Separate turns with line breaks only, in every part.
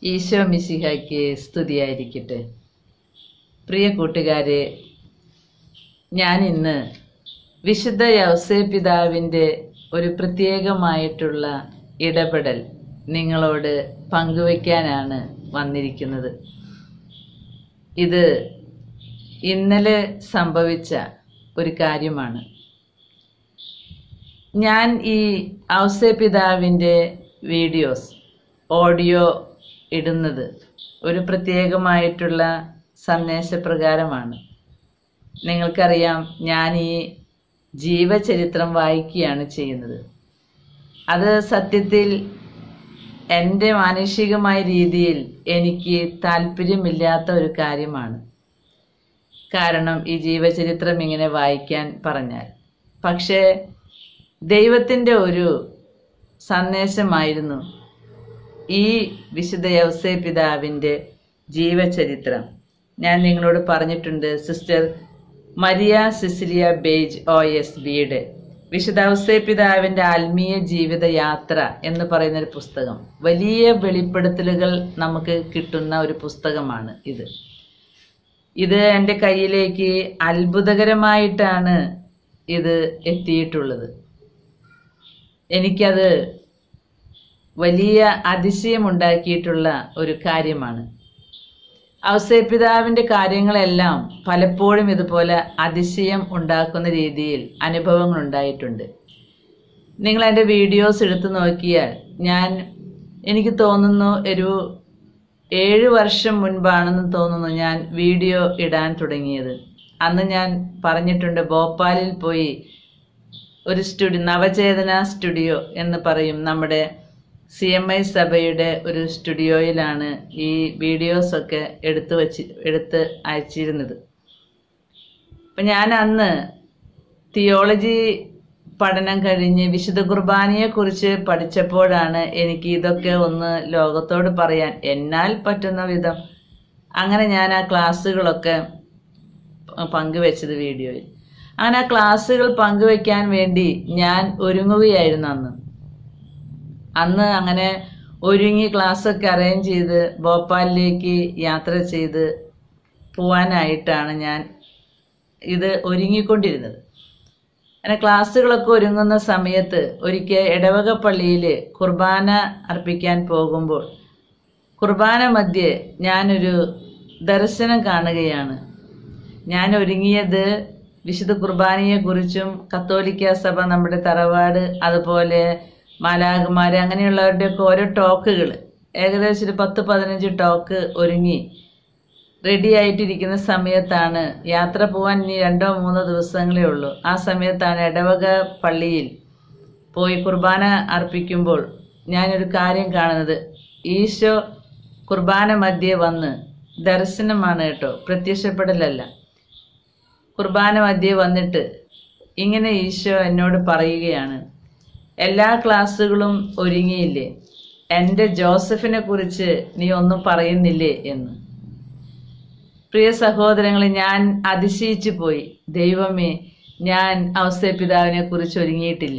ഈശോ മിശിഹായ്ക്ക് സ്തുതിയായിരിക്കട്ടെ പ്രിയ കൂട്ടുകാരെ ഞാൻ ഇന്ന് വിശുദ്ധ യൗസേ പിതാവിൻ്റെ ഒരു പ്രത്യേകമായിട്ടുള്ള ഇടപെടൽ നിങ്ങളോട് പങ്കുവയ്ക്കാനാണ് വന്നിരിക്കുന്നത് ഇത് ഇന്നലെ സംഭവിച്ച ഒരു കാര്യമാണ് ഞാൻ ഈ ഔസേ പിതാവിൻ്റെ വീഡിയോസ് ഓഡിയോ ഇടുന്നത് ഒരു പ്രത്യേകമായിട്ടുള്ള സന്ദേശപ്രകാരമാണ് നിങ്ങൾക്കറിയാം ഞാൻ ഈ ജീവചരിത്രം വായിക്കുകയാണ് ചെയ്യുന്നത് അത് സത്യത്തിൽ എൻ്റെ മാനുഷികമായ രീതിയിൽ എനിക്ക് താല്പര്യമില്ലാത്ത ഒരു കാര്യമാണ് കാരണം ഈ ജീവചരിത്രം ഇങ്ങനെ വായിക്കാൻ പറഞ്ഞാൽ പക്ഷേ ദൈവത്തിൻ്റെ ഒരു സന്ദേശമായിരുന്നു ഈ വിശുദ്ധ യവസേ പിതാവിൻ്റെ ജീവചരിത്രം ഞാൻ നിങ്ങളോട് പറഞ്ഞിട്ടുണ്ട് സിസ്റ്റർ മരിയ സിസിലിയ ബേജ് ഒ എസ് ബിയുടെ വിശുദ്ധ ഔസേ പിതാവിൻ്റെ ആത്മീയ ജീവിത യാത്ര എന്ന് പറയുന്ന ഒരു പുസ്തകം വലിയ വെളിപ്പെടുത്തലുകൾ നമുക്ക് കിട്ടുന്ന ഒരു പുസ്തകമാണ് ഇത് ഇത് എൻ്റെ കയ്യിലേക്ക് അത്ഭുതകരമായിട്ടാണ് ഇത് എത്തിയിട്ടുള്ളത് എനിക്കത് വലിയ അതിശയമുണ്ടാക്കിയിട്ടുള്ള ഒരു കാര്യമാണ് ഔസേപിതാവിൻ്റെ കാര്യങ്ങളെല്ലാം പലപ്പോഴും ഇതുപോലെ അതിശയം ഉണ്ടാക്കുന്ന രീതിയിൽ അനുഭവങ്ങൾ ഉണ്ടായിട്ടുണ്ട് നിങ്ങൾ എൻ്റെ വീഡിയോസ് എടുത്തു നോക്കിയാൽ ഞാൻ എനിക്ക് തോന്നുന്നു ഒരു ഏഴ് വർഷം മുൻപാണെന്ന് തോന്നുന്നു ഞാൻ വീഡിയോ ഇടാൻ തുടങ്ങിയത് അന്ന് ഞാൻ പറഞ്ഞിട്ടുണ്ട് ഭോപ്പാലിൽ പോയി ഒരു സ്റ്റുഡിയോ നവചേതന സ്റ്റുഡിയോ എന്ന് പറയും നമ്മുടെ സി എം ഐ സഭയുടെ ഒരു സ്റ്റുഡിയോയിലാണ് ഈ വീഡിയോസൊക്കെ എടുത്തു വച്ച് എടുത്ത് അയച്ചിരുന്നത് അപ്പം ഞാൻ അന്ന് തിയോളജി പഠനം കഴിഞ്ഞ് വിശുദ്ധ കുർബാനയെക്കുറിച്ച് പഠിച്ചപ്പോഴാണ് എനിക്ക് ഇതൊക്കെ ഒന്ന് ലോകത്തോട് പറയാൻ എന്നാൽ പറ്റുന്ന വിധം അങ്ങനെ ഞാൻ ആ ക്ലാസ്സുകളൊക്കെ പങ്കുവെച്ചത് വീഡിയോയിൽ അങ്ങനെ ആ ക്ലാസ്സുകൾ പങ്കുവെക്കാൻ വേണ്ടി ഞാൻ ഒരുങ്ങുകയായിരുന്നു അന്ന് അന്ന് അങ്ങനെ ഒരുങ്ങി ക്ലാസ്സൊക്കെ അറേഞ്ച് ചെയ്ത് ഭോപ്പാലിലേക്ക് യാത്ര ചെയ്ത് പോവാനായിട്ടാണ് ഞാൻ ഇത് ഒരുങ്ങിക്കൊണ്ടിരുന്നത് അങ്ങനെ ക്ലാസ്സുകളൊക്കെ ഒരുങ്ങുന്ന സമയത്ത് ഒരിക്കൽ ഇടവക പള്ളിയിൽ കുർബാന അർപ്പിക്കാൻ പോകുമ്പോൾ കുർബാന മധ്യേ ഞാനൊരു ദർശനം കാണുകയാണ് ഞാൻ ഒരുങ്ങിയത് വിശുദ്ധ കുർബാനയെക്കുറിച്ചും കത്തോലിക്ക സഭ നമ്മുടെ തറവാട് അതുപോലെ മാലാകുമാര് അങ്ങനെയുള്ളവരുടെയൊക്കെ ഓരോ ടോക്കുകൾ ഏകദേശം ഒരു പത്ത് പതിനഞ്ച് ടോക്ക് ഒരുങ്ങി റെഡി ആയിട്ടിരിക്കുന്ന സമയത്താണ് യാത്ര പോകാൻ ഇനി രണ്ടോ മൂന്നോ ദിവസങ്ങളേ ഉള്ളൂ ആ സമയത്താണ് ഇടവക പള്ളിയിൽ പോയി കുർബാന അർപ്പിക്കുമ്പോൾ ഞാനൊരു കാര്യം കാണുന്നത് ഈശോ കുർബാന മധ്യേ വന്ന് ദർശനമാണ് കേട്ടോ പ്രത്യക്ഷപ്പെടലല്ല കുർബാന മധ്യേ വന്നിട്ട് ഇങ്ങനെ ഈശോ എന്നോട് പറയുകയാണ് എല്ലാ ക്ലാസ്സുകളും ഒരുങ്ങിയില്ലേ എൻ്റെ ജോസഫിനെ കുറിച്ച് നീ ഒന്നും പറയുന്നില്ലേ എന്ന് പ്രിയ സഹോദരങ്ങളെ ഞാൻ അതിശയിച്ചു പോയി ദൈവമേ ഞാൻ അവസ്ഥ പിതാവിനെ കുറിച്ച് ഒരുങ്ങിയിട്ടില്ല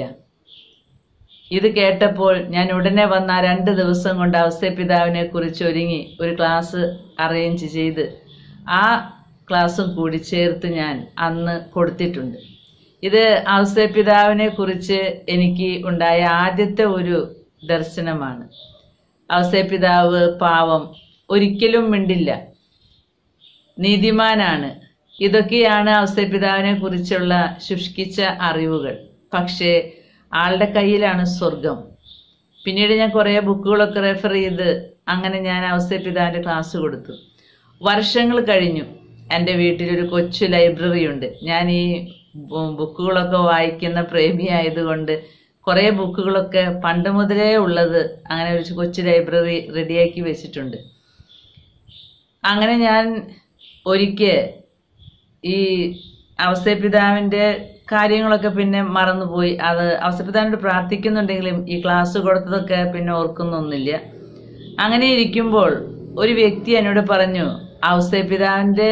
ഇത് കേട്ടപ്പോൾ ഞാൻ ഉടനെ വന്ന ആ രണ്ട് ദിവസം കൊണ്ട് അവസ്ഥ പിതാവിനെ കുറിച്ച് ഒരുങ്ങി ഒരു ക്ലാസ് അറേഞ്ച് ചെയ്ത് ആ ക്ലാസ്സും കൂടി ചേർത്ത് ഞാൻ അന്ന് കൊടുത്തിട്ടുണ്ട് ഇത് അവസ്ഥ പിതാവിനെ കുറിച്ച് എനിക്ക് ഉണ്ടായ ആദ്യത്തെ ഒരു ദർശനമാണ് അവസ്ഥ പിതാവ് പാവം ഒരിക്കലും മിണ്ടില്ല നീതിമാനാണ് ഇതൊക്കെയാണ് അവസ്ഥപിതാവിനെ കുറിച്ചുള്ള ശുഷ്കിച്ച അറിവുകൾ പക്ഷേ ആളുടെ കയ്യിലാണ് സ്വർഗം പിന്നീട് ഞാൻ കുറേ ബുക്കുകളൊക്കെ റെഫർ ചെയ്ത് അങ്ങനെ ഞാൻ അവസ്ഥപിതാവിൻ്റെ ക്ലാസ് കൊടുത്തു വർഷങ്ങൾ കഴിഞ്ഞു എൻ്റെ വീട്ടിലൊരു കൊച്ചു ലൈബ്രറി ഉണ്ട് ഞാൻ ഈ ബുക്കുകളൊക്കെ വായിക്കുന്ന പ്രേമിയായതുകൊണ്ട് കുറേ ബുക്കുകളൊക്കെ പണ്ട് മുതലേ ഉള്ളത് അങ്ങനെ ഒരു കൊച്ചു ലൈബ്രറി റെഡിയാക്കി വെച്ചിട്ടുണ്ട് അങ്ങനെ ഞാൻ ഒരിക്കൽ ഈ അവസ്ഥപിതാവിൻ്റെ കാര്യങ്ങളൊക്കെ പിന്നെ മറന്നുപോയി അത് അവസ്ഥപിതാവിനോട് പ്രാർത്ഥിക്കുന്നുണ്ടെങ്കിലും ഈ ക്ലാസ് കൊടുത്തതൊക്കെ പിന്നെ ഓർക്കുന്നൊന്നുമില്ല അങ്ങനെ ഇരിക്കുമ്പോൾ ഒരു വ്യക്തി എന്നോട് പറഞ്ഞു അവസ്ഥപിതാവിൻ്റെ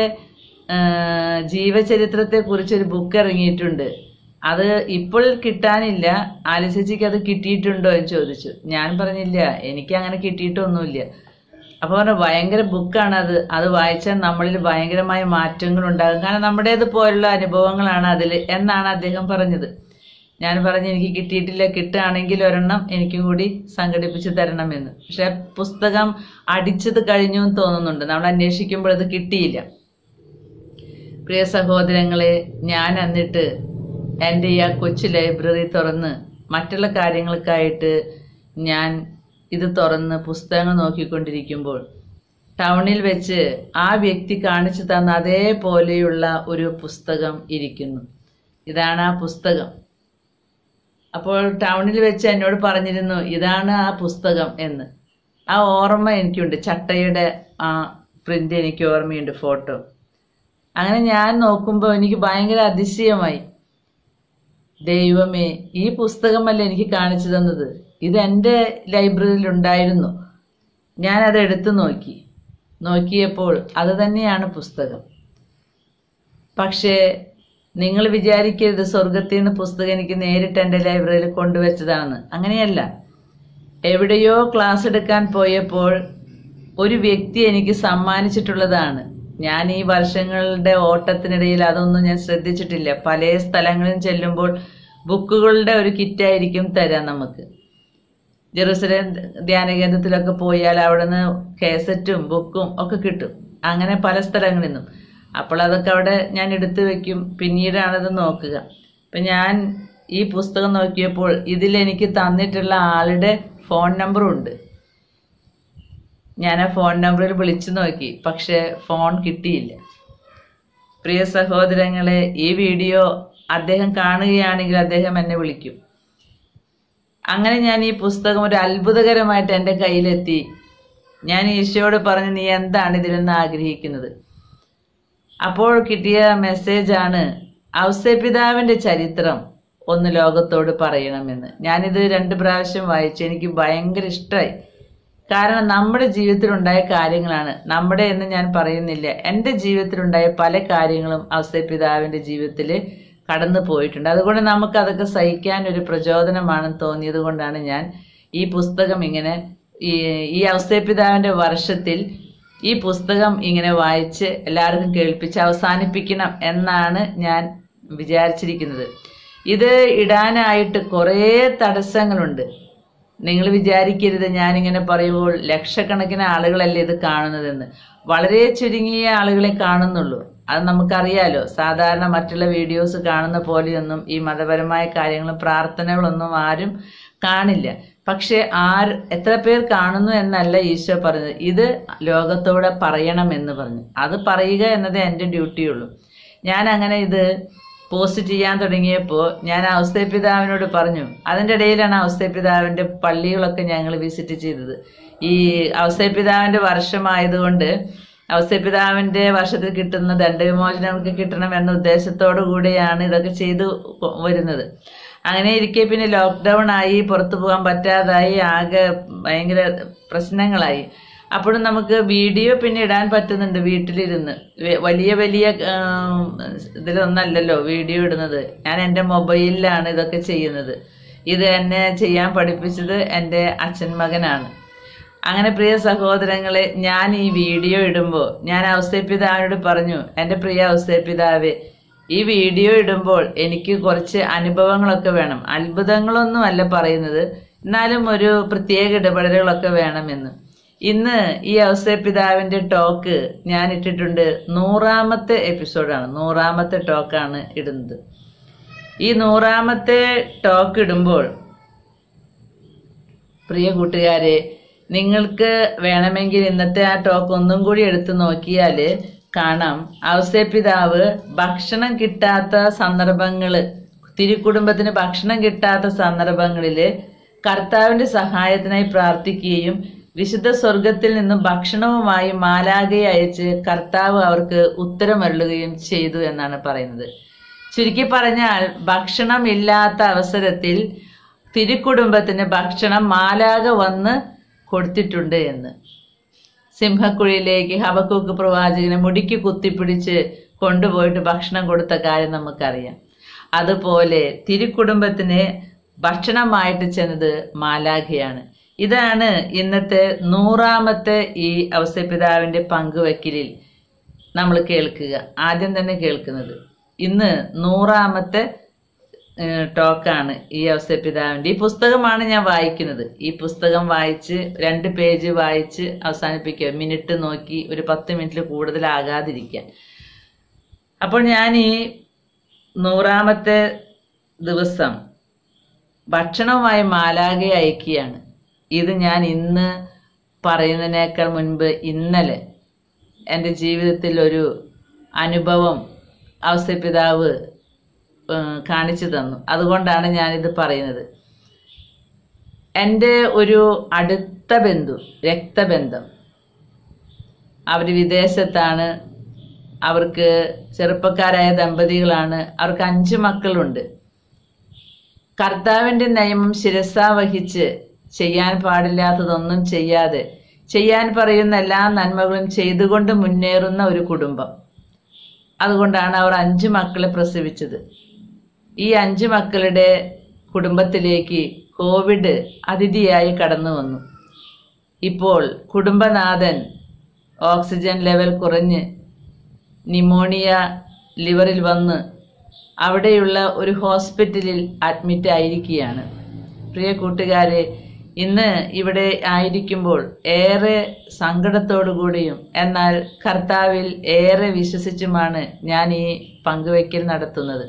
ജീവചരിത്രത്തെക്കുറിച്ച് ഒരു ബുക്ക് ഇറങ്ങിയിട്ടുണ്ട് അത് ഇപ്പോൾ കിട്ടാനില്ല ആലിസച്ചിക്ക് അത് കിട്ടിയിട്ടുണ്ടോ എന്ന് ചോദിച്ചു ഞാൻ പറഞ്ഞില്ല എനിക്ക് അങ്ങനെ കിട്ടിയിട്ടൊന്നുമില്ല അപ്പോൾ പറഞ്ഞു ഭയങ്കര ബുക്കാണ് അത് അത് വായിച്ചാൽ നമ്മളിൽ ഭയങ്കരമായ മാറ്റങ്ങൾ ഉണ്ടാകും കാരണം നമ്മുടേത് പോലുള്ള അനുഭവങ്ങളാണ് അതിൽ എന്നാണ് അദ്ദേഹം പറഞ്ഞത് ഞാൻ പറഞ്ഞു എനിക്ക് കിട്ടിയിട്ടില്ല കിട്ടുകയാണെങ്കിൽ ഒരെണ്ണം എനിക്കും കൂടി സംഘടിപ്പിച്ച് തരണമെന്ന് പക്ഷെ പുസ്തകം അടിച്ചത് കഴിഞ്ഞു എന്ന് തോന്നുന്നുണ്ട് നമ്മൾ അന്വേഷിക്കുമ്പോൾ അത് കിട്ടിയില്ല പ്രിയ സഹോദരങ്ങളെ ഞാൻ എന്നിട്ട് എൻ്റെ ഈ ആ കൊച്ചു ലൈബ്രറി തുറന്ന് മറ്റുള്ള കാര്യങ്ങൾക്കായിട്ട് ഞാൻ ഇത് തുറന്ന് പുസ്തകങ്ങൾ നോക്കിക്കൊണ്ടിരിക്കുമ്പോൾ ടൗണിൽ വെച്ച് ആ വ്യക്തി കാണിച്ചു തന്ന അതേപോലെയുള്ള ഒരു പുസ്തകം ഇരിക്കുന്നു ഇതാണ് ആ പുസ്തകം അപ്പോൾ ടൗണിൽ വെച്ച് എന്നോട് പറഞ്ഞിരുന്നു ഇതാണ് ആ പുസ്തകം എന്ന് ആ ഓർമ്മ എനിക്കുണ്ട് ചട്ടയുടെ ആ പ്രിന്റ് എനിക്ക് ഓർമ്മയുണ്ട് ഫോട്ടോ അങ്ങനെ ഞാൻ നോക്കുമ്പോൾ എനിക്ക് ഭയങ്കര അതിശയമായി ദൈവമേ ഈ പുസ്തകമല്ല എനിക്ക് കാണിച്ചു തന്നത് ഇത് എൻ്റെ ലൈബ്രറിയിൽ ഉണ്ടായിരുന്നു ഞാനത് എടുത്തു നോക്കി നോക്കിയപ്പോൾ അത് തന്നെയാണ് പുസ്തകം പക്ഷേ നിങ്ങൾ വിചാരിക്കരുത് സ്വർഗത്തിൽ നിന്ന് പുസ്തകം എനിക്ക് നേരിട്ട് എൻ്റെ ലൈബ്രറിയിൽ കൊണ്ടുവച്ചതാണെന്ന് അങ്ങനെയല്ല എവിടെയോ ക്ലാസ് എടുക്കാൻ പോയപ്പോൾ ഒരു വ്യക്തി എനിക്ക് സമ്മാനിച്ചിട്ടുള്ളതാണ് ഞാൻ ഈ വർഷങ്ങളുടെ ഓട്ടത്തിനിടയിൽ അതൊന്നും ഞാൻ ശ്രദ്ധിച്ചിട്ടില്ല പല സ്ഥലങ്ങളിൽ ചെല്ലുമ്പോൾ ബുക്കുകളുടെ ഒരു കിറ്റായിരിക്കും തരാം നമുക്ക് ജെറുസലേം ധ്യാന കേന്ദ്രത്തിലൊക്കെ പോയാൽ അവിടെ നിന്ന് കേസറ്റും ബുക്കും ഒക്കെ കിട്ടും അങ്ങനെ പല സ്ഥലങ്ങളിൽ നിന്നും അപ്പോൾ അതൊക്കെ അവിടെ ഞാൻ എടുത്തു വെക്കും പിന്നീടാണത് നോക്കുക അപ്പം ഞാൻ ഈ പുസ്തകം നോക്കിയപ്പോൾ ഇതിൽ എനിക്ക് തന്നിട്ടുള്ള ആളുടെ ഫോൺ നമ്പറും ഉണ്ട് ഞാൻ ആ ഫോൺ നമ്പറിൽ വിളിച്ചു നോക്കി പക്ഷെ ഫോൺ കിട്ടിയില്ല പ്രിയ സഹോദരങ്ങളെ ഈ വീഡിയോ അദ്ദേഹം കാണുകയാണെങ്കിൽ അദ്ദേഹം എന്നെ വിളിക്കും അങ്ങനെ ഞാൻ ഈ പുസ്തകം ഒരു അത്ഭുതകരമായിട്ട് എൻ്റെ കയ്യിലെത്തി ഞാൻ ഈശോയോട് പറഞ്ഞു നീ എന്താണ് ഇതിൽ നിന്ന് ആഗ്രഹിക്കുന്നത് അപ്പോൾ കിട്ടിയ മെസ്സേജാണ് ഔസേപിതാവിന്റെ ചരിത്രം ഒന്ന് ലോകത്തോട് പറയണമെന്ന് ഞാനിത് രണ്ട് പ്രാവശ്യം വായിച്ചു എനിക്ക് ഭയങ്കര ഇഷ്ടമായി കാരണം നമ്മുടെ ജീവിതത്തിലുണ്ടായ കാര്യങ്ങളാണ് നമ്മുടെ എന്ന് ഞാൻ പറയുന്നില്ല എൻ്റെ ജീവിതത്തിലുണ്ടായ പല കാര്യങ്ങളും ഔസേപിതാവിന്റെ ജീവിതത്തിൽ കടന്നു പോയിട്ടുണ്ട് അതുകൊണ്ട് നമുക്ക് അതൊക്കെ സഹിക്കാൻ ഒരു പ്രചോദനമാണെന്ന് തോന്നിയത് കൊണ്ടാണ് ഞാൻ ഈ പുസ്തകം ഇങ്ങനെ ഈ ഈ ഔസേപിതാവിന്റെ വർഷത്തിൽ ഈ പുസ്തകം ഇങ്ങനെ വായിച്ച് എല്ലാവർക്കും കേൾപ്പിച്ച് അവസാനിപ്പിക്കണം എന്നാണ് ഞാൻ വിചാരിച്ചിരിക്കുന്നത് ഇത് ഇടാനായിട്ട് കുറേ തടസ്സങ്ങളുണ്ട് നിങ്ങൾ വിചാരിക്കരുത് ഞാനിങ്ങനെ പറയുമ്പോൾ ലക്ഷക്കണക്കിന് ആളുകളല്ലേ ഇത് കാണുന്നതെന്ന് വളരെ ചുരുങ്ങിയ ആളുകളെ കാണുന്നുള്ളൂ അത് നമുക്കറിയാലോ സാധാരണ മറ്റുള്ള വീഡിയോസ് കാണുന്ന പോലെയൊന്നും ഈ മതപരമായ കാര്യങ്ങളും പ്രാർത്ഥനകളൊന്നും ആരും കാണില്ല പക്ഷെ ആര് എത്ര പേർ കാണുന്നു എന്നല്ല ഈശോ പറഞ്ഞത് ഇത് ലോകത്തോടെ പറയണമെന്ന് പറഞ്ഞു അത് പറയുക എന്നത് എൻ്റെ ഡ്യൂട്ടിയുള്ളൂ ഞാൻ അങ്ങനെ ഇത് പോസ്റ്റ് ചെയ്യാൻ തുടങ്ങിയപ്പോൾ ഞാൻ ഔസ്തപിതാവിനോട് പറഞ്ഞു അതിൻ്റെ ഇടയിലാണ് ഔസ്തപിതാവിൻ്റെ പള്ളികളൊക്കെ ഞങ്ങൾ വിസിറ്റ് ചെയ്തത് ഈ ഔസ്തപിതാവിൻ്റെ വർഷമായതുകൊണ്ട് ഔസ്തപിതാവിൻ്റെ വർഷത്തിൽ കിട്ടുന്ന ദണ്ഡവിമോചനങ്ങൾക്ക് കിട്ടണം എന്ന ഉദ്ദേശത്തോടു കൂടിയാണ് ഇതൊക്കെ ചെയ്തു വരുന്നത് അങ്ങനെ ഇരിക്കെ പിന്നെ ലോക്ക്ഡൗൺ ആയി പുറത്തു പോകാൻ പറ്റാതായി ആകെ ഭയങ്കര പ്രശ്നങ്ങളായി അപ്പോഴും നമുക്ക് വീഡിയോ പിന്നെ ഇടാൻ പറ്റുന്നുണ്ട് വീട്ടിലിരുന്ന് വെ- വലിയ വലിയ ആം, ഇതിലൊന്നല്ലല്ലോ വീഡിയോ ഇടുന്നത് ഞാൻ എൻ്റെ മൊബൈലിലാണ് ഇതൊക്കെ ചെയ്യുന്നത് ഇത് എന്നെ ചെയ്യാൻ പഠിപ്പിച്ചത് എൻ്റെ അച്ഛൻ മകനാണ് അങ്ങനെ പ്രിയ സഹോദരങ്ങളെ ഞാൻ ഈ വീഡിയോ ഇടുമ്പോൾ ഞാൻ ഔസേപിതാവിനോട് പറഞ്ഞു എൻ്റെ പ്രിയ ഔസേപിതാവേ ഈ വീഡിയോ ഇടുമ്പോൾ എനിക്ക് കുറച്ച് അനുഭവങ്ങളൊക്കെ വേണം അത്ഭുതങ്ങളൊന്നും അല്ല പറയുന്നത് എന്നാലും ഒരു പ്രത്യേക ഇടപെടലുകളൊക്കെ വേണമെന്ന് ഇന്ന് ഈ ഔസേപിതാവിന്റെ ടോക്ക് ഞാൻ ഇട്ടിട്ടുണ്ട് നൂറാമത്തെ എപ്പിസോഡാണ് നൂറാമത്തെ ടോക്കാണ് ഇടുന്നത് ഈ നൂറാമത്തെ ടോക്ക് ഇടുമ്പോൾ പ്രിയ കൂട്ടുകാരെ നിങ്ങൾക്ക് വേണമെങ്കിൽ ഇന്നത്തെ ആ ടോക്ക് ഒന്നും കൂടി എടുത്തു നോക്കിയാൽ കാണാം ഔസേപിതാവ് ഭക്ഷണം കിട്ടാത്ത സന്ദർഭങ്ങള് തിരുക്കുടുംബത്തിന് ഭക്ഷണം കിട്ടാത്ത സന്ദർഭങ്ങളില് കർത്താവിന്റെ സഹായത്തിനായി പ്രാർത്ഥിക്കുകയും വിശുദ്ധ സ്വർഗത്തിൽ നിന്നും ഭക്ഷണവുമായി മാലാകയെ അയച്ച് കർത്താവ് അവർക്ക് ഉത്തരമരുളുകയും ചെയ്തു എന്നാണ് പറയുന്നത് ചുരുക്കി പറഞ്ഞാൽ ഭക്ഷണമില്ലാത്ത അവസരത്തിൽ തിരുക്കുടുംബത്തിന് ഭക്ഷണം മാലാക വന്ന് കൊടുത്തിട്ടുണ്ട് എന്ന് സിംഹക്കുഴിയിലേക്ക് ഹബക്കൂക്ക് പ്രവാചകനെ മുടിക്ക് കുത്തിപ്പിടിച്ച് കൊണ്ടുപോയിട്ട് ഭക്ഷണം കൊടുത്ത കാര്യം നമുക്കറിയാം അതുപോലെ തിരുക്കുടുംബത്തിന് ഭക്ഷണമായിട്ട് ചെന്നത് മാലാഖയാണ് ഇതാണ് ഇന്നത്തെ നൂറാമത്തെ ഈ ഔസപിതാവിന്റെ പങ്കുവെക്കലിൽ നമ്മൾ കേൾക്കുക ആദ്യം തന്നെ കേൾക്കുന്നത് ഇന്ന് നൂറാമത്തെ ഏഹ്, ടോക്കാണ് ഈ ഔസപിതാവിന്റെ ഈ പുസ്തകമാണ് ഞാൻ വായിക്കുന്നത് ഈ പുസ്തകം വായിച്ച് രണ്ട് പേജ് വായിച്ച് അവസാനിപ്പിക്കുക മിനിറ്റ് നോക്കി ഒരു പത്ത് മിനിറ്റിൽ കൂടുതലാകാതിരിക്കാൻ അപ്പോൾ ഞാൻ ഈ നൂറാമത്തെ ദിവസം ഭക്ഷണവുമായി മാലാകെ അയക്കുകയാണ് ഇത് ഞാൻ ഇന്ന് പറയുന്നതിനേക്കാൾ മുൻപ് ഇന്നലെ എൻ്റെ ജീവിതത്തിൽ ഒരു അനുഭവം ഔസപിതാവ് ഏഹ്, കാണിച്ചു തന്നു അതുകൊണ്ടാണ് ഞാനിത് പറയുന്നത് എൻ്റെ ഒരു അടുത്ത ബന്ധു രക്തബന്ധം അവർ വിദേശത്താണ് അവർക്ക് ചെറുപ്പക്കാരായ ദമ്പതികളാണ് അവർക്ക് അഞ്ച് മക്കളുണ്ട് കർത്താവിന്റെ നിയമം ശിരസ വഹിച്ച് ചെയ്യാൻ പാടില്ലാത്തതൊന്നും ചെയ്യാതെ ചെയ്യാൻ പറയുന്ന എല്ലാ നന്മകളും ചെയ്തുകൊണ്ട് മുന്നേറുന്ന ഒരു കുടുംബം അതുകൊണ്ടാണ് അവർ അഞ്ച് മക്കളെ പ്രസവിച്ചത് ഈ അഞ്ച് മക്കളുടെ കുടുംബത്തിലേക്ക് കോവിഡ് അതിഥിയായി കടന്നു വന്നു ഇപ്പോൾ കുടുംബനാഥൻ ഓക്സിജൻ ലെവൽ കുറഞ്ഞ് നിമോണിയ ലിവറിൽ വന്ന് അവിടെയുള്ള ഒരു ഹോസ്പിറ്റലിൽ അഡ്മിറ്റ് ആയിരിക്കുകയാണ് പ്രിയ കൂട്ടുകാരെ ഇന്ന് ഇവിടെ ആയിരിക്കുമ്പോൾ ഏറെ സങ്കടത്തോടു കൂടിയും എന്നാൽ കർത്താവിൽ ഏറെ വിശ്വസിച്ചുമാണ് ഞാൻ ഈ പങ്കുവയ്ക്കൽ നടത്തുന്നത്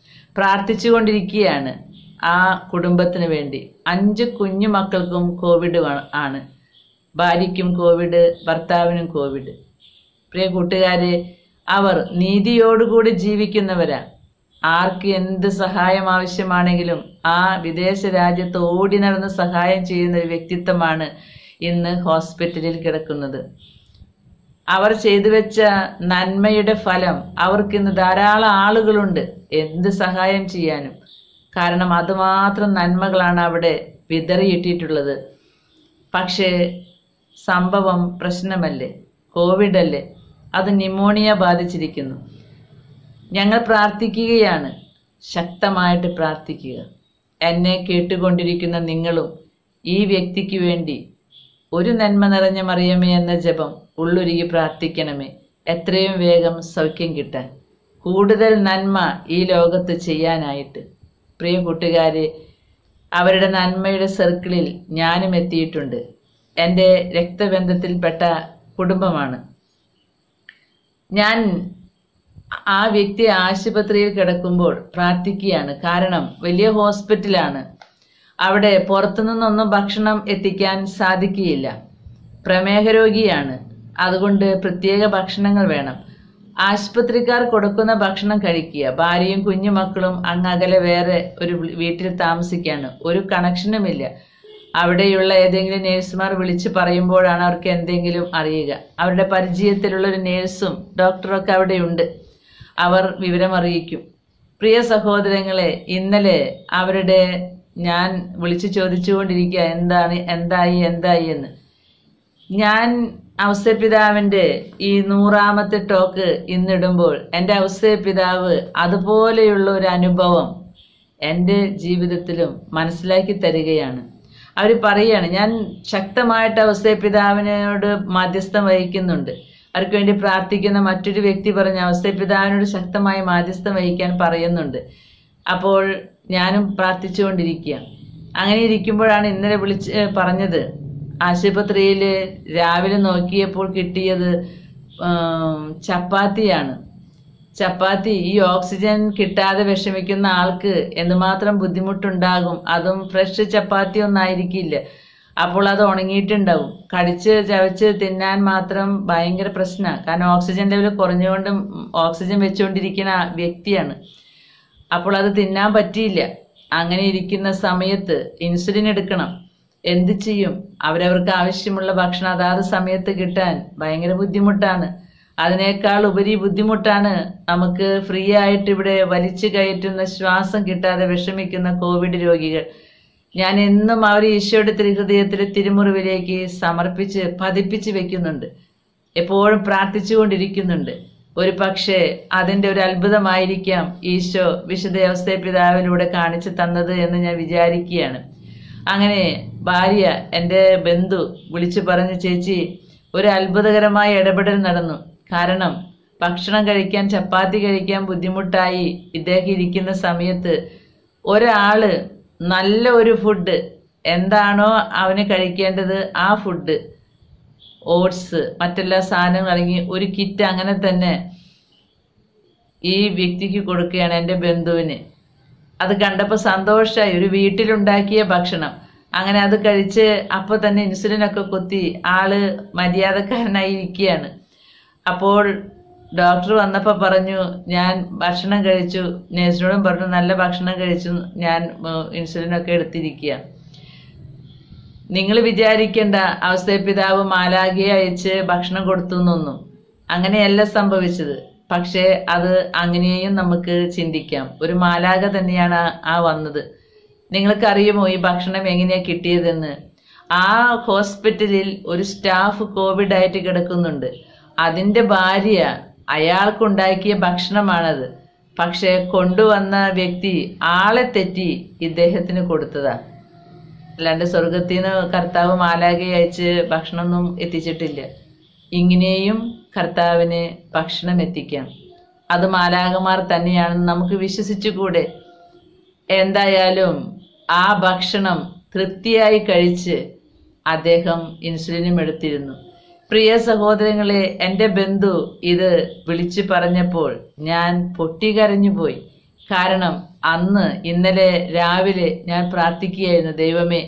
പ്രാർത്ഥിച്ചുകൊണ്ടിരിക്കുകയാണ് ആ കുടുംബത്തിന് വേണ്ടി അഞ്ച് കുഞ്ഞു മക്കൾക്കും കോവിഡ് വ- ആണ് ഭാര്യയ്ക്കും കോവിഡ് ഭർത്താവിനും കോവിഡ് പ്രിയ കൂട്ടുകാരെ അവർ നീതിയോടുകൂടി ജീവിക്കുന്നവരാ ആർക്ക് എന്ത് സഹായം ആവശ്യമാണെങ്കിലും ആ വിദേശ രാജ്യത്ത് ഓടി നടന്ന് സഹായം ചെയ്യുന്ന ഒരു വ്യക്തിത്വമാണ് ഇന്ന് ഹോസ്പിറ്റലിൽ കിടക്കുന്നത് അവർ ചെയ്തു വെച്ച നന്മയുടെ ഫലം അവർക്ക് ഇന്ന് ധാരാളം ആളുകളുണ്ട് എന്ത് സഹായം ചെയ്യാനും കാരണം അതുമാത്രം നന്മകളാണ് അവിടെ വിതറിയിട്ടിട്ടുള്ളത് പക്ഷേ സംഭവം പ്രശ്നമല്ലേ കോവിഡ് അല്ലേ അത് ന്യൂമോണിയ ബാധിച്ചിരിക്കുന്നു ഞങ്ങൾ പ്രാർത്ഥിക്കുകയാണ് ശക്തമായിട്ട് പ്രാർത്ഥിക്കുക എന്നെ കേട്ടുകൊണ്ടിരിക്കുന്ന നിങ്ങളും ഈ വ്യക്തിക്ക് വേണ്ടി ഒരു നന്മ നിറഞ്ഞ മറിയമേ എന്ന ജപം ഉള്ളൊരുക്കി പ്രാർത്ഥിക്കണമേ എത്രയും വേഗം സൗഖ്യം കിട്ടാൻ കൂടുതൽ നന്മ ഈ ലോകത്ത് ചെയ്യാനായിട്ട് പ്രിയ കൂട്ടുകാരെ അവരുടെ നന്മയുടെ സർക്കിളിൽ ഞാനും എത്തിയിട്ടുണ്ട് എൻ്റെ രക്തബന്ധത്തിൽപ്പെട്ട കുടുംബമാണ് ഞാൻ ആ വ്യക്തി ആശുപത്രിയിൽ കിടക്കുമ്പോൾ പ്രാർത്ഥിക്കുകയാണ് കാരണം വലിയ ഹോസ്പിറ്റലാണ് അവിടെ പുറത്തുനിന്നൊന്നും ഭക്ഷണം എത്തിക്കാൻ സാധിക്കുകയില്ല പ്രമേഹ രോഗിയാണ് അതുകൊണ്ട് പ്രത്യേക ഭക്ഷണങ്ങൾ വേണം ആശുപത്രിക്കാർ കൊടുക്കുന്ന ഭക്ഷണം കഴിക്കുക ഭാര്യയും കുഞ്ഞുമക്കളും അങ്ങ് അകലെ വേറെ ഒരു വി- വീട്ടിൽ താമസിക്കുകയാണ് ഒരു കണക്ഷനുമില്ല അവിടെയുള്ള ഏതെങ്കിലും നേഴ്സുമാർ വിളിച്ച് പറയുമ്പോഴാണ് അവർക്ക് എന്തെങ്കിലും അറിയുക അവരുടെ പരിചയത്തിലുള്ള ഒരു നേഴ്സും ഡോക്ടറൊക്കെ അവിടെയുണ്ട് അവർ വിവരം അറിയിക്കും പ്രിയ സഹോദരങ്ങളെ ഇന്നലെ അവരുടെ ഞാൻ വിളിച്ചു ചോദിച്ചുകൊണ്ടിരിക്കുക എന്താണ് എന്തായി എന്തായി എന്ന് ഞാൻ ഔസപിതാവിന്റെ ഈ നൂറാമത്തെ ടോക്ക് ഇന്നിടുമ്പോൾ എൻ്റെ ഔസപിതാവ് അതുപോലെയുള്ള ഒരു അനുഭവം എൻ്റെ ജീവിതത്തിലും മനസ്സിലാക്കി തരികയാണ് അവർ പറയുകയാണ് ഞാൻ ശക്തമായിട്ട് ഔസപിതാവിനോട് മാധ്യസ്ഥം വഹിക്കുന്നുണ്ട് അവർക്ക് വേണ്ടി പ്രാർത്ഥിക്കുന്ന മറ്റൊരു വ്യക്തി പറഞ്ഞ ഔസപിതാവിനോട് ശക്തമായി മാധ്യസ്ഥം വഹിക്കാൻ പറയുന്നുണ്ട് അപ്പോൾ ഞാനും പ്രാർത്ഥിച്ചുകൊണ്ടിരിക്കുക അങ്ങനെ ഇരിക്കുമ്പോഴാണ് ഇന്നലെ വിളിച്ച് ഏ, പറഞ്ഞത് ആശുപത്രിയിൽ രാവിലെ നോക്കിയപ്പോൾ കിട്ടിയത് ആം, ചപ്പാത്തിയാണ് ചപ്പാത്തി ഈ ഓക്സിജൻ കിട്ടാതെ വിഷമിക്കുന്ന ആൾക്ക് എന്തുമാത്രം ബുദ്ധിമുട്ടുണ്ടാകും അതും ഫ്രഷ് ചപ്പാത്തി ഒന്നും ആയിരിക്കില്ല അപ്പോൾ അത് ഉണങ്ങിയിട്ടുണ്ടാവും കടിച്ച് ചവച്ച് തിന്നാൻ മാത്രം ഭയങ്കര പ്രശ്നമാണ് കാരണം ഓക്സിജൻ ലെവൽ കുറഞ്ഞുകൊണ്ട് ഓക്സിജൻ വെച്ചുകൊണ്ടിരിക്കുന്ന വ്യക്തിയാണ് അപ്പോൾ അത് തിന്നാൻ പറ്റിയില്ല അങ്ങനെ ഇരിക്കുന്ന സമയത്ത് ഇൻസുലിൻ എടുക്കണം എന്ത് ചെയ്യും അവരവർക്ക് ആവശ്യമുള്ള ഭക്ഷണം അതാത് സമയത്ത് കിട്ടാൻ ഭയങ്കര ബുദ്ധിമുട്ടാണ് അതിനേക്കാൾ ഉപരി ബുദ്ധിമുട്ടാണ് നമുക്ക് ഫ്രീ ആയിട്ട് ഇവിടെ വലിച്ചു കയറ്റുന്ന ശ്വാസം കിട്ടാതെ വിഷമിക്കുന്ന കോവിഡ് രോഗികൾ ഞാൻ എന്നും അവർ ഈശോയുടെ തിരുഹൃദയത്തിലെ തിരുമുറിവിലേക്ക് സമർപ്പിച്ച് പതിപ്പിച്ച് വെക്കുന്നുണ്ട് എപ്പോഴും പ്രാർത്ഥിച്ചുകൊണ്ടിരിക്കുന്നുണ്ട് ഒരു പക്ഷേ അതിൻ്റെ ഒരു അത്ഭുതമായിരിക്കാം ഈശോ വിശുദ്ധ അവസ്ഥ പിതാവിലൂടെ കാണിച്ചു തന്നത് എന്ന് ഞാൻ വിചാരിക്കുകയാണ് അങ്ങനെ ഭാര്യ എൻ്റെ ബന്ധു വിളിച്ചു പറഞ്ഞു ചേച്ചി ഒരു അത്ഭുതകരമായ ഇടപെടൽ നടന്നു കാരണം ഭക്ഷണം കഴിക്കാൻ ചപ്പാത്തി കഴിക്കാൻ ബുദ്ധിമുട്ടായി ഇദ്ദേഹം ഇരിക്കുന്ന സമയത്ത് ഒരാള് നല്ല ഒരു ഫുഡ് എന്താണോ അവന് കഴിക്കേണ്ടത് ആ ഫുഡ് ഓട്സ് മറ്റെല്ലാ സാധനങ്ങളും അടങ്ങി ഒരു കിറ്റ് അങ്ങനെ തന്നെ ഈ വ്യക്തിക്ക് കൊടുക്കുകയാണ് എൻ്റെ ബന്ധുവിന് അത് കണ്ടപ്പോൾ സന്തോഷമായി ഒരു വീട്ടിലുണ്ടാക്കിയ ഭക്ഷണം അങ്ങനെ അത് കഴിച്ച് അപ്പോൾ തന്നെ ഇൻസുലിൻ ഒക്കെ കുത്തി ആള് മര്യാദക്കാരനായി ഇരിക്കുകയാണ് അപ്പോൾ ഡോക്ടർ വന്നപ്പോൾ പറഞ്ഞു ഞാൻ ഭക്ഷണം കഴിച്ചു നേഴ്സിനോടും പറഞ്ഞു നല്ല ഭക്ഷണം കഴിച്ചു ഞാൻ ഇൻസുലിനൊക്കെ എടുത്തിരിക്കുക നിങ്ങൾ വിചാരിക്കേണ്ട അവസ്ഥ പിതാവ് മാലാഖയെ അയച്ച് ഭക്ഷണം കൊടുത്തു എന്നൊന്നും അങ്ങനെയല്ല സംഭവിച്ചത് പക്ഷേ അത് അങ്ങനെയും നമുക്ക് ചിന്തിക്കാം ഒരു മാലാഖ തന്നെയാണ് ആ- ആ വന്നത് നിങ്ങൾക്കറിയുമോ ഈ ഭക്ഷണം എങ്ങനെയാ കിട്ടിയതെന്ന് ആ ഹോസ്പിറ്റലിൽ ഒരു സ്റ്റാഫ് കോവിഡ് ആയിട്ട് കിടക്കുന്നുണ്ട് അതിന്റെ ഭാര്യ അയാൾക്കുണ്ടാക്കിയ ഭക്ഷണമാണത് പക്ഷെ കൊണ്ടുവന്ന വ്യക്തി ആളെ തെറ്റി ഇദ്ദേഹത്തിന് കൊടുത്തതാ അല്ലാണ്ട് സ്വർഗത്തിൽ നിന്ന് കർത്താവ് മാലാഖയെ അയച്ച് ഭക്ഷണമൊന്നും എത്തിച്ചിട്ടില്ല ഇങ്ങനെയും കർത്താവിന് ഭക്ഷണം എത്തിക്കാം അത് മാലാകമാർ തന്നെയാണെന്ന് നമുക്ക് വിശ്വസിച്ചുകൂടെ എന്തായാലും ആ ഭക്ഷണം തൃപ്തിയായി കഴിച്ച് അദ്ദേഹം ഇൻസുലിനും എടുത്തിരുന്നു പ്രിയ സഹോദരങ്ങളെ എൻ്റെ ബന്ധു ഇത് വിളിച്ചു പറഞ്ഞപ്പോൾ ഞാൻ പൊട്ടിക്കരഞ്ഞുപോയി കാരണം അന്ന് ഇന്നലെ രാവിലെ ഞാൻ പ്രാർത്ഥിക്കുകയായിരുന്നു ദൈവമേ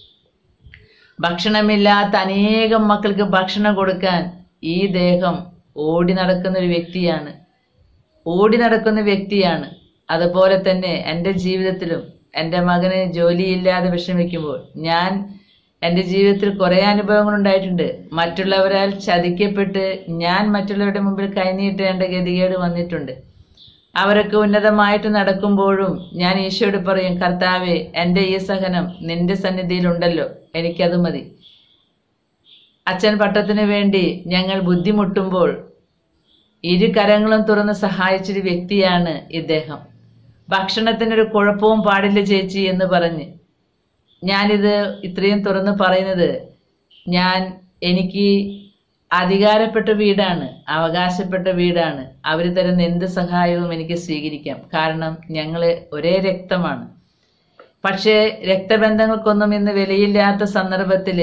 ഭക്ഷണമില്ലാത്ത അനേകം മക്കൾക്ക് ഭക്ഷണം കൊടുക്കാൻ ഈ ദേഹം ഓടി നടക്കുന്ന ഒരു വ്യക്തിയാണ് ഓടി നടക്കുന്ന വ്യക്തിയാണ് അതുപോലെ തന്നെ എൻ്റെ ജീവിതത്തിലും എൻ്റെ മകന് ജോലിയില്ലാതെ വിഷമിക്കുമ്പോൾ ഞാൻ എൻ്റെ ജീവിതത്തിൽ കുറേ അനുഭവങ്ങൾ ഉണ്ടായിട്ടുണ്ട് മറ്റുള്ളവരാൽ ചതിക്കപ്പെട്ട് ഞാൻ മറ്റുള്ളവരുടെ മുമ്പിൽ കൈനീട്ടേണ്ട ഗതികേട് വന്നിട്ടുണ്ട് അവരൊക്കെ ഉന്നതമായിട്ട് നടക്കുമ്പോഴും ഞാൻ ഈശോയോട് പറയും കർത്താവെ എൻ്റെ ഈ സഹനം നിന്റെ സന്നിധിയിലുണ്ടല്ലോ എനിക്കത് മതി അച്ഛൻ പട്ടത്തിന് വേണ്ടി ഞങ്ങൾ ബുദ്ധിമുട്ടുമ്പോൾ ഇരു കരങ്ങളും തുറന്ന് സഹായിച്ചൊരു വ്യക്തിയാണ് ഇദ്ദേഹം ഭക്ഷണത്തിനൊരു കുഴപ്പവും പാടില്ല ചേച്ചി എന്ന് പറഞ്ഞ് ഞാനിത് ഇത്രയും തുറന്ന് പറയുന്നത് ഞാൻ എനിക്ക് അധികാരപ്പെട്ട വീടാണ് അവകാശപ്പെട്ട വീടാണ് അവർ തരുന്ന എന്ത് സഹായവും എനിക്ക് സ്വീകരിക്കാം കാരണം ഞങ്ങൾ ഒരേ രക്തമാണ് പക്ഷേ രക്തബന്ധങ്ങൾക്കൊന്നും ഇന്ന് വിലയില്ലാത്ത സന്ദർഭത്തിൽ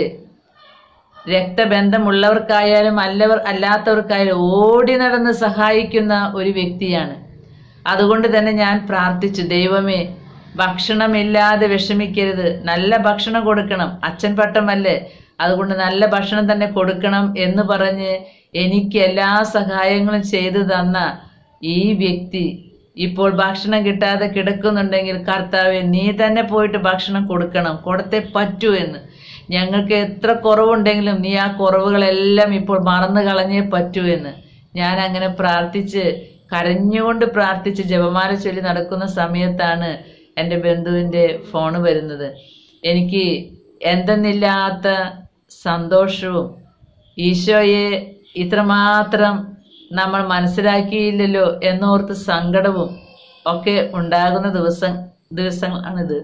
രക്തബന്ധമുള്ളവർക്കായാലും അല്ലവർ അല്ലാത്തവർക്കായാലും ഓടി നടന്ന് സഹായിക്കുന്ന ഒരു വ്യക്തിയാണ് അതുകൊണ്ട് തന്നെ ഞാൻ പ്രാർത്ഥിച്ചു ദൈവമേ ഭക്ഷണമില്ലാതെ വിഷമിക്കരുത് നല്ല ഭക്ഷണം കൊടുക്കണം അച്ഛൻ പട്ടമല്ലേ അതുകൊണ്ട് നല്ല ഭക്ഷണം തന്നെ കൊടുക്കണം എന്ന് പറഞ്ഞ് എനിക്ക് എല്ലാ സഹായങ്ങളും ചെയ്തു തന്ന ഈ വ്യക്തി ഇപ്പോൾ ഭക്ഷണം കിട്ടാതെ കിടക്കുന്നുണ്ടെങ്കിൽ കർത്താവെ നീ തന്നെ പോയിട്ട് ഭക്ഷണം കൊടുക്കണം കൊടുത്തേ പറ്റൂ എന്ന് ഞങ്ങൾക്ക് എത്ര കുറവുണ്ടെങ്കിലും നീ ആ കുറവുകളെല്ലാം ഇപ്പോൾ മറന്നു കളഞ്ഞേ പറ്റൂ എന്ന് ഞാൻ അങ്ങനെ പ്രാർത്ഥിച്ച് കരഞ്ഞുകൊണ്ട് പ്രാർത്ഥിച്ച് ജപമാല ചൊല്ലി നടക്കുന്ന സമയത്താണ് എൻ്റെ ബന്ധുവിൻ്റെ ഫോണ് വരുന്നത് എനിക്ക് എന്തെന്നില്ലാത്ത സന്തോഷവും ഈശോയെ ഇത്രമാത്രം നമ്മൾ മനസ്സിലാക്കിയില്ലല്ലോ എന്നോർത്ത് സങ്കടവും ഒക്കെ ഉണ്ടാകുന്ന ദിവസം ദിവസങ്ങളാണിത്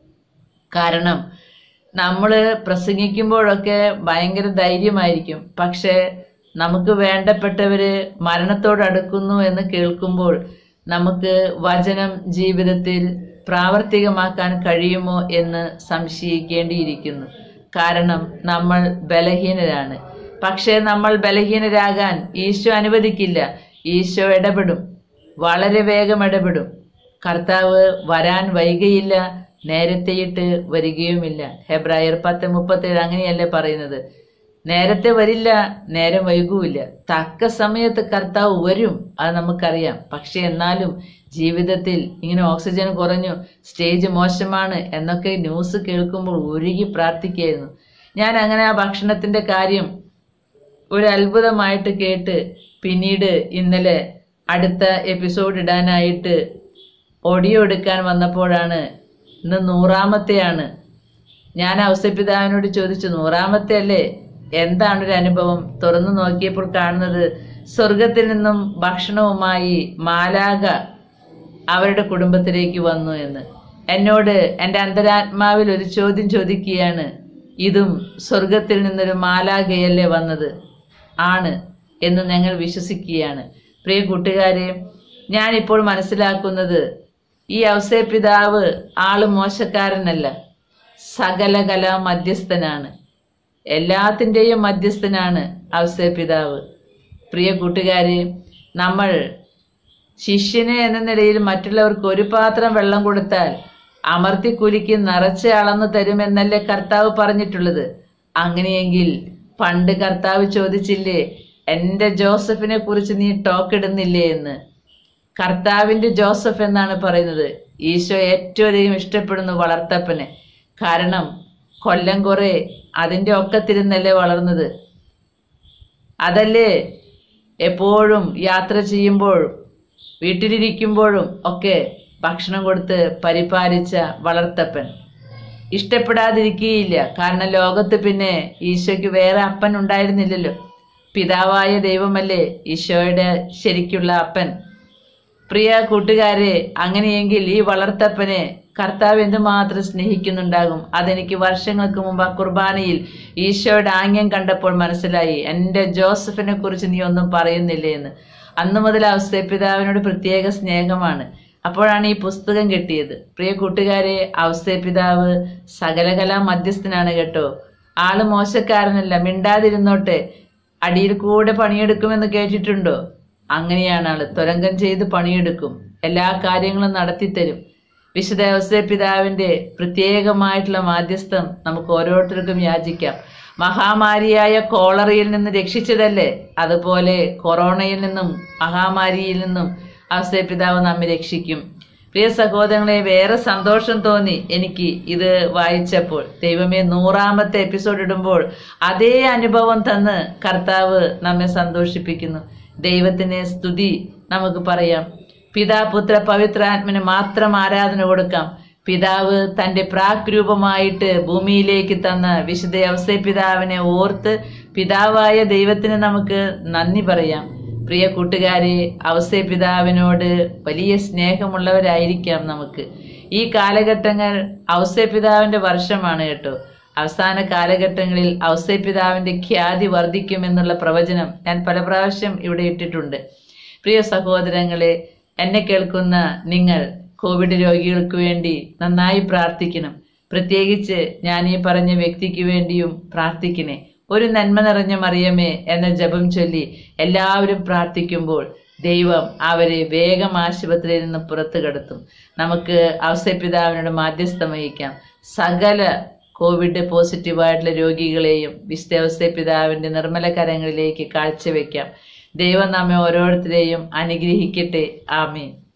കാരണം നമ്മൾ പ്രസംഗിക്കുമ്പോഴൊക്കെ ഭയങ്കര ധൈര്യമായിരിക്കും പക്ഷേ നമുക്ക് വേണ്ടപ്പെട്ടവര് മരണത്തോട് അടുക്കുന്നു എന്ന് കേൾക്കുമ്പോൾ നമുക്ക് വചനം ജീവിതത്തിൽ പ്രാവർത്തികമാക്കാൻ കഴിയുമോ എന്ന് സംശയിക്കേണ്ടിയിരിക്കുന്നു കാരണം നമ്മൾ ബലഹീനരാണ് പക്ഷേ നമ്മൾ ബലഹീനരാകാൻ ഈശോ അനുവദിക്കില്ല ഈശോ ഇടപെടും വളരെ വേഗം ഇടപെടും കർത്താവ് വരാൻ വൈകിയില്ല നേരത്തെയിട്ട് വരികയുമില്ല ഹെബ്രായർ പത്ത് മുപ്പത്തേഴ് അങ്ങനെയല്ലേ പറയുന്നത് നേരത്തെ വരില്ല നേരം വൈകൂല്ല തക്ക സമയത്ത് കർത്താവ് വരും അത് നമുക്കറിയാം പക്ഷെ എന്നാലും ജീവിതത്തിൽ ഇങ്ങനെ ഓക്സിജൻ കുറഞ്ഞു സ്റ്റേജ് മോശമാണ് എന്നൊക്കെ ന്യൂസ് കേൾക്കുമ്പോൾ ഉരുകി പ്രാർത്ഥിക്കുകയായിരുന്നു ഞാൻ അങ്ങനെ ആ ഭക്ഷണത്തിന്റെ കാര്യം ഒരു അത്ഭുതമായിട്ട് കേട്ട് പിന്നീട് ഇന്നലെ അടുത്ത എപ്പിസോഡ് ഇടാനായിട്ട് ഓഡിയോ എടുക്കാൻ വന്നപ്പോഴാണ് ഇന്ന് നൂറാമത്തെയാണ് ഞാൻ ഔസപിതാവിനോട് ചോദിച്ചു നൂറാമത്തെ അല്ലേ എന്താണ് ഒരു അനുഭവം തുറന്നു നോക്കിയപ്പോൾ കാണുന്നത് സ്വർഗത്തിൽ നിന്നും ഭക്ഷണവുമായി മാലാക അവരുടെ കുടുംബത്തിലേക്ക് വന്നു എന്ന് എന്നോട് എൻ്റെ അന്തരാത്മാവിൽ ഒരു ചോദ്യം ചോദിക്കുകയാണ് ഇതും സ്വർഗത്തിൽ നിന്നൊരു മാലാകയല്ലേ വന്നത് ആണ് എന്ന് ഞങ്ങൾ വിശ്വസിക്കുകയാണ് പ്രിയ കൂട്ടുകാരെ ഞാനിപ്പോൾ മനസ്സിലാക്കുന്നത് ഈ ഔസേ പിതാവ് ആള് മോശക്കാരനല്ല സകലകല മധ്യസ്ഥനാണ് എല്ലാത്തിൻ്റെയും മധ്യസ്ഥനാണ് ഔസേ പിതാവ് പ്രിയ കൂട്ടുകാരെ നമ്മൾ ശിഷ്യന് എന്ന നിലയിൽ മറ്റുള്ളവർക്ക് ഒരു പാത്രം വെള്ളം കൊടുത്താൽ അമർത്തി കുലുക്കി നിറച്ച് അളന്നു തരുമെന്നല്ലേ കർത്താവ് പറഞ്ഞിട്ടുള്ളത് അങ്ങനെയെങ്കിൽ പണ്ട് കർത്താവ് ചോദിച്ചില്ലേ എൻ്റെ ജോസഫിനെ കുറിച്ച് നീ ടോക്കിടുന്നില്ലേ എന്ന് കർത്താവിൻ്റെ ജോസഫ് എന്നാണ് പറയുന്നത് ഈശോ ഏറ്റവും അധികം ഇഷ്ടപ്പെടുന്നു വളർത്തപ്പനെ കാരണം കൊല്ലം കുറെ അതിൻ്റെ ഒക്കത്തിരുന്നല്ലേ വളർന്നത് അതല്ലേ എപ്പോഴും യാത്ര ചെയ്യുമ്പോഴും വീട്ടിലിരിക്കുമ്പോഴും ഒക്കെ ഭക്ഷണം കൊടുത്ത് പരിപാലിച്ച വളർത്തപ്പൻ ഇഷ്ടപ്പെടാതിരിക്കുകയില്ല കാരണം ലോകത്ത് പിന്നെ ഈശോയ്ക്ക് വേറെ അപ്പൻ ഉണ്ടായിരുന്നില്ലല്ലോ പിതാവായ ദൈവമല്ലേ ഈശോയുടെ ശരിക്കുള്ള അപ്പൻ പ്രിയ കൂട്ടുകാരെ അങ്ങനെയെങ്കിൽ ഈ വളർത്തപ്പനെ കർത്താവ് എന്തുമാത്രം സ്നേഹിക്കുന്നുണ്ടാകും അതെനിക്ക് വർഷങ്ങൾക്ക് മുമ്പ് ആ കുർബാനയിൽ ഈശോയുടെ ആംഗ്യം കണ്ടപ്പോൾ മനസ്സിലായി എൻ്റെ ജോസഫിനെ കുറിച്ച് നീ ഒന്നും പറയുന്നില്ലേ എന്ന് അന്നു മുതൽ ഔസേ പിതാവിനോട് പ്രത്യേക സ്നേഹമാണ് അപ്പോഴാണ് ഈ പുസ്തകം കിട്ടിയത് പ്രിയ കൂട്ടുകാരെ ഔസേ പിതാവ് സകലകലാ മധ്യസ്ഥനാണ് കേട്ടോ ആള് മോശക്കാരനല്ല മിണ്ടാതിരുന്നോട്ടെ അടിയിൽ കൂടെ പണിയെടുക്കുമെന്ന് കേട്ടിട്ടുണ്ടോ അങ്ങനെയാണ് ആള് തുരങ്കം ചെയ്ത് പണിയെടുക്കും എല്ലാ കാര്യങ്ങളും നടത്തിത്തരും വിശുദ്ധ ഔസേ പിതാവിന്റെ പ്രത്യേകമായിട്ടുള്ള മാധ്യസ്ഥം നമുക്ക് ഓരോരുത്തർക്കും യാചിക്കാം മഹാമാരിയായ കോളറയിൽ നിന്ന് രക്ഷിച്ചതല്ലേ അതുപോലെ കൊറോണയിൽ നിന്നും മഹാമാരിയിൽ നിന്നും ഔസേ പിതാവ് നമ്മെ രക്ഷിക്കും പ്രിയ സഹോദരങ്ങളെ വേറെ സന്തോഷം തോന്നി എനിക്ക് ഇത് വായിച്ചപ്പോൾ ദൈവമേ നൂറാമത്തെ എപ്പിസോഡ് ഇടുമ്പോൾ അതേ അനുഭവം തന്ന് കർത്താവ് നമ്മെ സന്തോഷിപ്പിക്കുന്നു ദൈവത്തിന് സ്തുതി നമുക്ക് പറയാം പിതാ പുത്ര പവിത്രാത്മന് മാത്രം ആരാധന കൊടുക്കാം പിതാവ് തന്റെ പ്രാക് രൂപമായിട്ട് ഭൂമിയിലേക്ക് തന്ന വിശുദ്ധ ഔസേ പിതാവിനെ ഓർത്ത് പിതാവായ ദൈവത്തിന് നമുക്ക് നന്ദി പറയാം പ്രിയ കൂട്ടുകാരെ ഔസേ പിതാവിനോട് വലിയ സ്നേഹമുള്ളവരായിരിക്കാം നമുക്ക് ഈ കാലഘട്ടങ്ങൾ ഔസേ പിതാവിന്റെ വർഷമാണ് കേട്ടോ അവസാന കാലഘട്ടങ്ങളിൽ ഔസേ പിതാവിന്റെ ഖ്യാതി വർദ്ധിക്കുമെന്നുള്ള പ്രവചനം ഞാൻ പല പ്രാവശ്യം ഇവിടെ ഇട്ടിട്ടുണ്ട് പ്രിയ സഹോദരങ്ങളെ എന്നെ കേൾക്കുന്ന നിങ്ങൾ കോവിഡ് രോഗികൾക്ക് വേണ്ടി നന്നായി പ്രാർത്ഥിക്കണം പ്രത്യേകിച്ച് ഞാൻ ഈ പറഞ്ഞ വ്യക്തിക്ക് വേണ്ടിയും പ്രാർത്ഥിക്കണേ ഒരു നന്മ നിറഞ്ഞ മറിയമേ എന്ന ജപം ചൊല്ലി എല്ലാവരും പ്രാർത്ഥിക്കുമ്പോൾ ദൈവം അവരെ വേഗം ആശുപത്രിയിൽ നിന്ന് പുറത്തു കടത്തും നമുക്ക് ഔസപിതാവിനോട് മാധ്യസ്ഥം വഹിക്കാം സകല കോവിഡ് പോസിറ്റീവായിട്ടുള്ള രോഗികളെയും വിശുദ്ധ പിതാവിന്റെ നിർമ്മല കരങ്ങളിലേക്ക് കാഴ്ചവെക്കാം ദൈവം നമ്മെ ഓരോരുത്തരെയും അനുഗ്രഹിക്കട്ടെ ആമീൻ